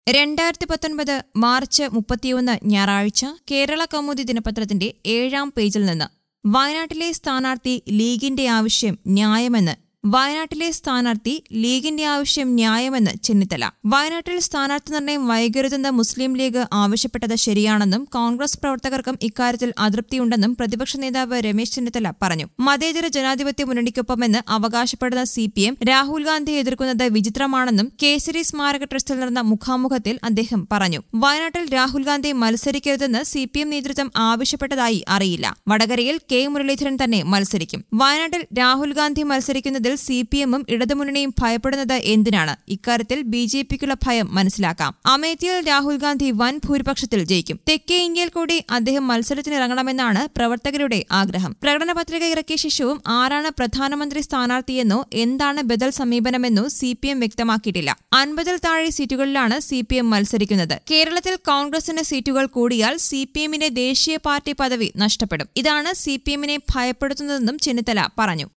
രണ്ടായിരത്തി പത്തൊൻപത് മാർച്ച് മുപ്പത്തിയൊന്ന് ഞായറാഴ്ച കേരള കൗമുദി ദിനപത്രത്തിന്റെ ഏഴാം പേജിൽ നിന്ന് വയനാട്ടിലെ സ്ഥാനാർത്ഥി ലീഗിന്റെ ആവശ്യം ന്യായമെന്ന് വയനാട്ടിലെ സ്ഥാനാർത്ഥി ലീഗിന്റെ ആവശ്യം ന്യായമെന്ന് ചെന്നിത്തല വയനാട്ടിൽ സ്ഥാനാർത്ഥി നിർണയം വൈകരുതെന്ന് മുസ്ലിം ലീഗ് ആവശ്യപ്പെട്ടത് ശരിയാണെന്നും കോൺഗ്രസ് പ്രവർത്തകർക്കും ഇക്കാര്യത്തിൽ അതൃപ്തിയുണ്ടെന്നും പ്രതിപക്ഷ നേതാവ് രമേശ് ചെന്നിത്തല പറഞ്ഞു മതേതര ജനാധിപത്യ മുന്നണിക്കൊപ്പമെന്ന് അവകാശപ്പെടുന്ന സി പി എം രാഹുൽ ഗാന്ധിയെ എതിർക്കുന്നത് വിചിത്രമാണെന്നും കേസരി സ്മാരക ട്രസ്റ്റിൽ നടന്ന മുഖാമുഖത്തിൽ അദ്ദേഹം പറഞ്ഞു വയനാട്ടിൽ രാഹുൽ ഗാന്ധി മത്സരിക്കരുതെന്ന് സി പി എം നേതൃത്വം ആവശ്യപ്പെട്ടതായി അറിയില്ല വടകരയിൽ കെ മുരളീധരൻ തന്നെ മത്സരിക്കും വയനാട്ടിൽ രാഹുൽ ഗാന്ധി മത്സരിക്കുന്നതിൽ സി പി എമ്മും ഇടതുമുന്നണിയും ഭയപ്പെടുന്നത് എന്തിനാണ് ഇക്കാര്യത്തിൽ ബി ജെ പിക്കുള്ള ഭയം മനസ്സിലാക്കാം അമേത്തിയിൽ രാഹുൽ ഗാന്ധി വൻ ഭൂരിപക്ഷത്തിൽ ജയിക്കും തെക്കേ ഇന്ത്യയിൽ കൂടി അദ്ദേഹം മത്സരത്തിനിറങ്ങണമെന്നാണ് പ്രവർത്തകരുടെ ആഗ്രഹം പ്രകടന പത്രിക ഇറക്കിയ ശേഷവും ആരാണ് പ്രധാനമന്ത്രി സ്ഥാനാർത്ഥിയെന്നോ എന്താണ് ബദൽ സമീപനമെന്നോ സി പി എം വ്യക്തമാക്കിയിട്ടില്ല അൻപതിൽ താഴെ സീറ്റുകളിലാണ് സി പി എം മത്സരിക്കുന്നത് കേരളത്തിൽ കോൺഗ്രസിന് സീറ്റുകൾ കൂടിയാൽ സി പി എമ്മിന്റെ ദേശീയ പാർട്ടി പദവി നഷ്ടപ്പെടും ഇതാണ് സി പി എമ്മിനെ ഭയപ്പെടുത്തുന്നതെന്നും ചെന്നിത്തല പറഞ്ഞു